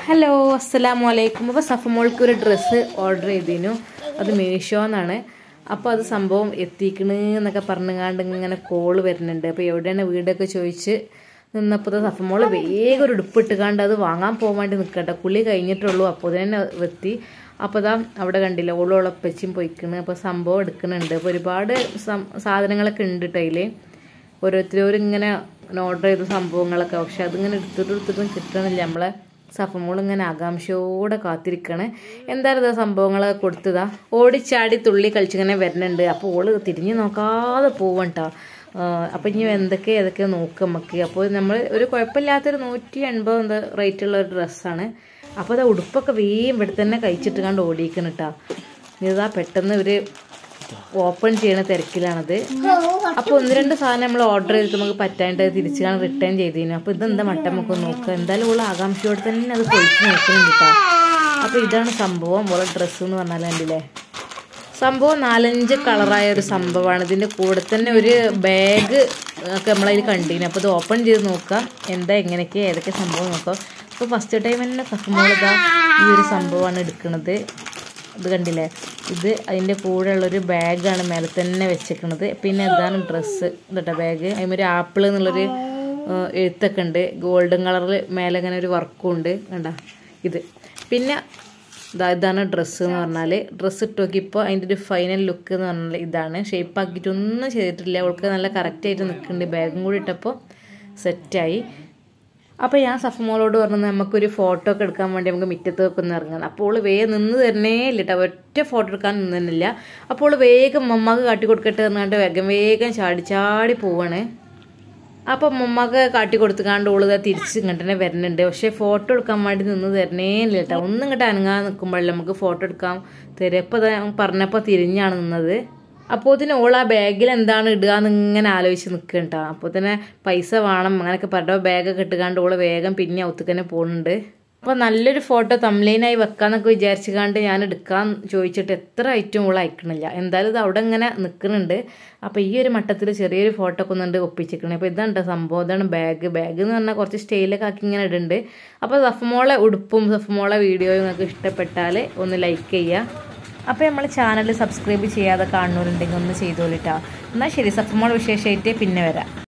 hello അസ്സലാമു അലൈക്കും അപ്പോൾ സഫമോൾക്ക് ഒരു ഡ്രസ്സ് ഓർഡർ ചെയ്തിരുന്നു അത് മീഷോന്നാണ് അപ്പോൾ അത് സംഭവം എത്തിക്കണ് എന്നൊക്കെ പറഞ്ഞുകൊണ്ട് ഇങ്ങനെ കോള് വരുന്നുണ്ട് അപ്പോൾ എവിടെയാണ് വീടൊക്കെ ചോദിച്ച് നിന്നപ്പോൾ സഫമോള് വേഗം ഒരു ഉടുപ്പിട്ടുകാണ്ട് അത് വാങ്ങാൻ പോകാൻ വേണ്ടി നിൽക്കട്ടെ കുളി കഴിഞ്ഞിട്ടുള്ളൂ അപ്പോൾ തന്നെ എത്തി അപ്പോൾ ഇതാ അവിടെ കണ്ടില്ല ഓളോളപ്പച്ചും പൊയ്ക്കണ് അപ്പോൾ സംഭവം എടുക്കുന്നുണ്ട് അപ്പോൾ ഒരുപാട് സം സാധനങ്ങളൊക്കെ ഉണ്ട് കേട്ടോ അതിൽ ഓരോരുത്തരും ഇങ്ങനെ ഓർഡർ ചെയ്ത സംഭവങ്ങളൊക്കെ പക്ഷെ അതിങ്ങനെ എടുത്തിട്ട് എടുത്തിട്ടും കിട്ടണില്ല നമ്മളെ സഫമോൾ ഇങ്ങനെ ആകാംക്ഷയോടെ കാത്തിരിക്കണേ എന്തായാലും ഇതാ സംഭവങ്ങളൊക്കെ കൊടുത്തതാ ഓടിച്ചാടി തുള്ളി കളിച്ചിങ്ങനെ വരുന്നുണ്ട് അപ്പോൾ ഓള് തിരിഞ്ഞ് നോക്കാതെ പോവണ്ട അപ്പം ഇനി എന്തൊക്കെ ഏതൊക്കെ നോക്കുക നമുക്ക് അപ്പോൾ നമ്മൾ ഒരു കുഴപ്പമില്ലാത്തൊരു നൂറ്റി എൺപത് എന്താ റേറ്റുള്ള ഒരു ഡ്രസ്സാണ് അപ്പോൾ അത് ഉടുപ്പൊക്കെ വേഗം ഇവിടെ തന്നെ കഴിച്ചിട്ട് കണ്ട് ഓടിക്കണം കേട്ടോ ഇതാ പെട്ടെന്ന് ഒരു ഓപ്പൺ ചെയ്യണ തിരക്കിലാണത് അപ്പോൾ ഒന്ന് രണ്ട് സാധനം നമ്മൾ ഓർഡർ ചെയ്തിട്ട് നമുക്ക് പറ്റാണ്ട് തിരിച്ചു കാണാൻ റിട്ടേൺ ചെയ്തിരുന്നു അപ്പോൾ ഇതെന്താ മട്ടം നമുക്ക് നോക്കുക എന്തായാലും ഉള്ള ആകാംക്ഷയോടെ തന്നെ അത് പൊളിച്ച് നോക്കുന്നുണ്ട് കേട്ടോ അപ്പോൾ ഇതാണ് സംഭവം ഓളെ ഡ്രസ്സ് എന്ന് പറഞ്ഞാൽ കണ്ടില്ലേ സംഭവം നാലഞ്ച് കളറായ ഒരു സംഭവമാണ് ഇതിൻ്റെ കൂടെ തന്നെ ഒരു ബാഗ് ഒക്കെ നമ്മളതിൽ കണ്ടിരുന്നു അപ്പോൾ ഇത് ഓപ്പൺ ചെയ്ത് നോക്കുക എന്താ എങ്ങനെയൊക്കെ ഏതൊക്കെ സംഭവം നോക്കാം അപ്പോൾ ഫസ്റ്റ് ടൈം തന്നെ കഫമോളിതാ ഈ ഒരു സംഭവമാണ് എടുക്കുന്നത് ഇത് കണ്ടില്ലേ ഇത് അതിൻ്റെ കൂടെയുള്ളൊരു ബാഗാണ് മേലെ തന്നെ വെച്ചേക്കണത് പിന്നെ ഇതാണ് ഡ്രസ്സ് കേട്ടോ ബാഗ് അതിമൊരു ആപ്പിൾ എന്നുള്ളൊരു എഴുത്തൊക്കെ ഉണ്ട് ഗോൾഡൻ കളറിൽ മേലെ ഇങ്ങനെ ഒരു വർക്കും ഉണ്ട് കണ്ട ഇത് പിന്നെ ഇതാ ഇതാണ് ഡ്രസ്സ് എന്ന് പറഞ്ഞാൽ ഡ്രസ്സ് ഇട്ട് നോക്കിയപ്പോൾ അതിൻ്റെ ഒരു ഫൈനൽ ലുക്ക് എന്ന് പറഞ്ഞാൽ ഇതാണ് ഷേപ്പ് ആക്കിയിട്ടൊന്നും ചെയ്തിട്ടില്ല അവൾക്ക് നല്ല കറക്റ്റായിട്ട് നിൽക്കുന്നുണ്ട് ബാഗും കൂടി ഇട്ടപ്പോൾ സെറ്റായി അപ്പോൾ ഞാൻ സഫമോളോട് പറഞ്ഞത് നമുക്കൊരു ഫോട്ടോ ഒക്കെ എടുക്കാൻ വേണ്ടി നമുക്ക് മുറ്റത്ത് വെക്കുന്ന ഇറങ്ങാൻ അപ്പോൾ അവൾ വേഗം നിന്ന് തരണേ ഇല്ല കേട്ടോ ഒറ്റ ഫോട്ടോ എടുക്കാൻ നിന്നില്ല അപ്പോൾ അവൾ വേഗം മമ്മക്ക് കാട്ടി കൊടുക്കട്ടെ എന്നാണ്ട് വേഗം വേഗം ചാടി ചാടി പോവാണ് അപ്പം മമ്മക്ക് കാട്ടി കൊടുത്തുകാണ്ട് ഓള് തിരിച്ച് ഇങ്ങോട്ട് തന്നെ വരുന്നുണ്ട് പക്ഷേ ഫോട്ടോ എടുക്കാൻ വേണ്ടി നിന്ന് തരണേ ഇല്ല കേട്ടോ ഒന്നും ഇങ്ങോട്ട് അനങ്ങാൻ നിൽക്കുമ്പോഴല്ലേ നമുക്ക് ഫോട്ടോ എടുക്കാൻ തരും അപ്പോൾ പറഞ്ഞപ്പോൾ തിരിഞ്ഞാണ് നിന്നത് അപ്പോൾ തന്നെ ഓൾ ആ ബാഗിൽ എന്താണ് ഇടുക എന്ന് ഇങ്ങനെ ആലോചിച്ച് നിൽക്കണ്ട അപ്പോൾ തന്നെ പൈസ വേണം അങ്ങനെയൊക്കെ പറഞ്ഞ ബാഗൊക്കെ ഇട്ടുകാണ്ട് ഓള് വേഗം പിന്നെ ഒത്തുക്കന്നെ പോകുന്നുണ്ട് അപ്പോൾ നല്ലൊരു ഫോട്ടോ തംലൈനായി വെക്കാന്നൊക്കെ വിചാരിച്ചുകാണ്ട് ഞാൻ എടുക്കാൻ ചോദിച്ചിട്ട് എത്ര ഐറ്റം ഓൾ അയക്കണില്ല എന്തായാലും ഇത് അവിടെ ഇങ്ങനെ നിൽക്കുന്നുണ്ട് അപ്പോൾ ഈ ഒരു മട്ടത്തിൽ ചെറിയൊരു ഫോട്ടോ ഒക്കെ ഒന്നുണ്ട് ഒപ്പിച്ചിരിക്കണേ അപ്പോൾ ഇതാണ് സംഭവം ഇതാണ് ബാഗ് ബാഗ് എന്ന് പറഞ്ഞാൽ കുറച്ച് സ്റ്റൈലൊക്കെ ആക്കി ഇങ്ങനെ ഇടുന്നുണ്ട് അപ്പോൾ സഫമോളെ ഉടുപ്പും സഫമോളെ വീഡിയോയും നിങ്ങൾക്ക് ഇഷ്ടപ്പെട്ടാൽ ഒന്ന് ലൈക്ക് ചെയ്യുക അപ്പോൾ നമ്മൾ ചാനൽ സബ്സ്ക്രൈബ് ചെയ്യാതെ കാണുന്നവരുണ്ടെങ്കിൽ ഒന്ന് ചെയ്തോളിട്ടാ എന്നാൽ ശരി സഫമോൾ വിശേഷമായിട്ട് പിന്നെ വരാം